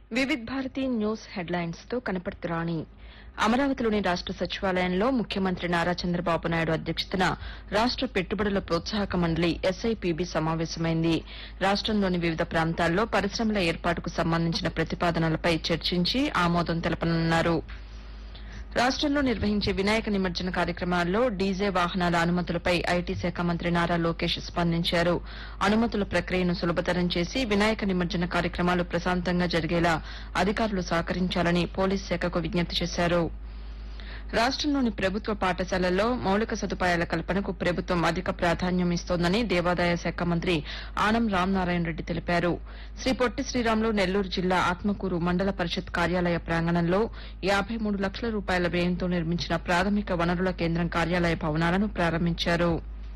Vividh Bharati news headlines తో కనపడుతు రాణి అమరావతిలోని రాష్ట సచివాలయంలో ముఖ్యమంత్రి నారా చంద్రబాబు నాయుడు అధ్యక్షతన రాష్ట పెట్టుబడుల ప్రోత్సాహక మండలి ఎస్ఐపిబి సమావేశమైంది రాష్టంలోని వివిధ ప్రాంతాల్లో పరిశ్రమల ఏర్పాటుకు సంబంధించిన ప్రతిపాదనలపై చర్చించి ఆమోదం తెలపనున్నారు రాష్టంలో నిర్వహించే వినాయక నిమజ్జన కార్యక్రమాల్లో డీజే వాహనాల అనుమతులపై ఐటీ శాఖ మంత్రి నారా లోకేష్ స్పందించారు అనుమతుల ప్రక్రియను సులభతరం చేసి వినాయక నిమజ్జన కార్యక్రమాలు ప్రశాంతంగా జరిగేలా అధికారులు సహకరించాలని పోలీస్ శాఖకు విజ్ఞప్తి చేశారు రాష్టంలోని ప్రభుత్వ పాఠశాలల్లో మౌలిక సదుపాయాల కల్పనకు ప్రభుత్వం అధిక ప్రాధాన్యం ఇస్తోందని దేవాదాయ శాఖ మంత్రి ఆనం రామనారాయణ రెడ్డి తెలిపారు శ్రీ పొట్టి శ్రీరాములు నెల్లూరు జిల్లా ఆత్మకూరు మండల పరిషత్ కార్యాలయ ప్రాంగణంలో యాబై మూడు లక్షల రూపాయల వ్యయంతో నిర్మించిన ప్రాథమిక వనరుల కేంద్రం కార్యాలయ భవనాలను ప్రారంభించారు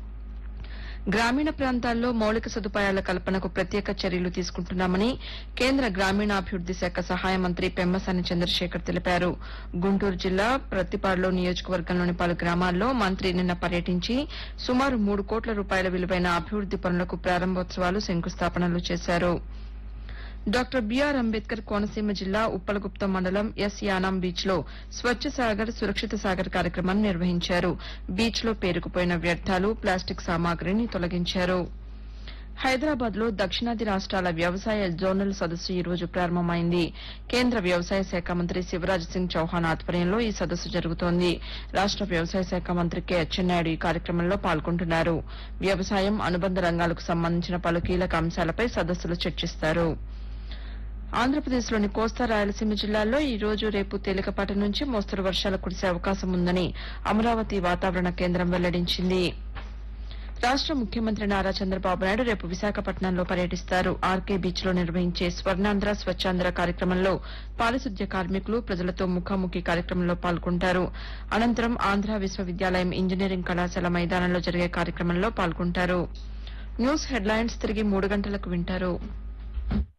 గ్రామీణ ప్రాంతాల్లో మౌలిక సదుపాయాల కల్పనకు ప్రత్యేక చర్యలు తీసుకుంటున్నామని కేంద్ర గ్రామీణాభివృద్ది శాఖ సహాయ మంత్రి పెమ్మసాని చంద్రశేఖర్ తెలిపారు గుంటూరు జిల్లా ప్రత్తిపాడులో నియోజకవర్గంలోని పలు గ్రామాల్లో మంత్రి నిన్న పర్యటించి సుమారు మూడు కోట్ల రూపాయల విలువైన అభివృద్ది పనులకు ప్రారంభోత్సవాలు శంకుస్థాపనలు చేశారు డాక్టర్ బీఆర్ అంబేద్కర్ కోనసీమ జిల్లా ఉప్పలగుప్తం మండలం ఎస్ యానాం బీచ్ లో స్వచ్ఛ సాగర్ సురక్షిత సాగర్ కార్యక్రమాన్ని నిర్వహించారు బీచ్ లో పేరుకుపోయిన వ్యర్థాలు ప్లాస్టిక్ సామాగ్రిని తొలగించారు హైదరాబాద్ లో దక్షిణాది రాష్ట్రాల వ్యవసాయ జోనల్ సదస్సు ఈ రోజు ప్రారంభమైంది కేంద్ర వ్యవసాయ శాఖ మంత్రి శివరాజ్ సింగ్ చౌహాన్ ఆధ్వర్యంలో ఈ సదస్సు జరుగుతోంది రాష్ట వ్యవసాయ శాఖ మంత్రి కె అచ్చెన్నాయుడు ఈ కార్యక్రమంలో పాల్గొంటున్నారు వ్యవసాయం అనుబంధ రంగాలకు సంబంధించిన పలు కీలక అంశాలపై సదస్సులో చర్చిస్తారు ఆంధ్రప్రదేశ్లోని కోస్తా రాయలసీమ జిల్లాల్లో ఈ రోజు రేపు తేలికపాటి నుంచి మోస్తరు వర్షాలు కురిసే అవకాశం ఉందని అమరావతి వాతావరణ కేంద్రం వెల్లడించింది రాష్ట ముఖ్యమంత్రి నారా చంద్రబాబు నాయుడు రేపు విశాఖపట్నంలో పర్యటిస్తారు ఆర్కే బీచ్ లో నిర్వహించే స్వర్ణాంధ్ర స్వచ్ఛాంధ్ర కార్యక్రమంలో పారిశుద్ధ్య కార్మికులు ప్రజలతో ముఖాముఖి కార్యక్రమంలో పాల్గొంటారు అనంతరం ఆంధ్ర విశ్వవిద్యాలయం ఇంజనీరింగ్ కళాశాల మైదానంలో జరిగే కార్యక్రమంలో పాల్గొంటారు న్యూస్ హెడ్లైన్స్ తిరిగి మూడు గంటలకు వింటారు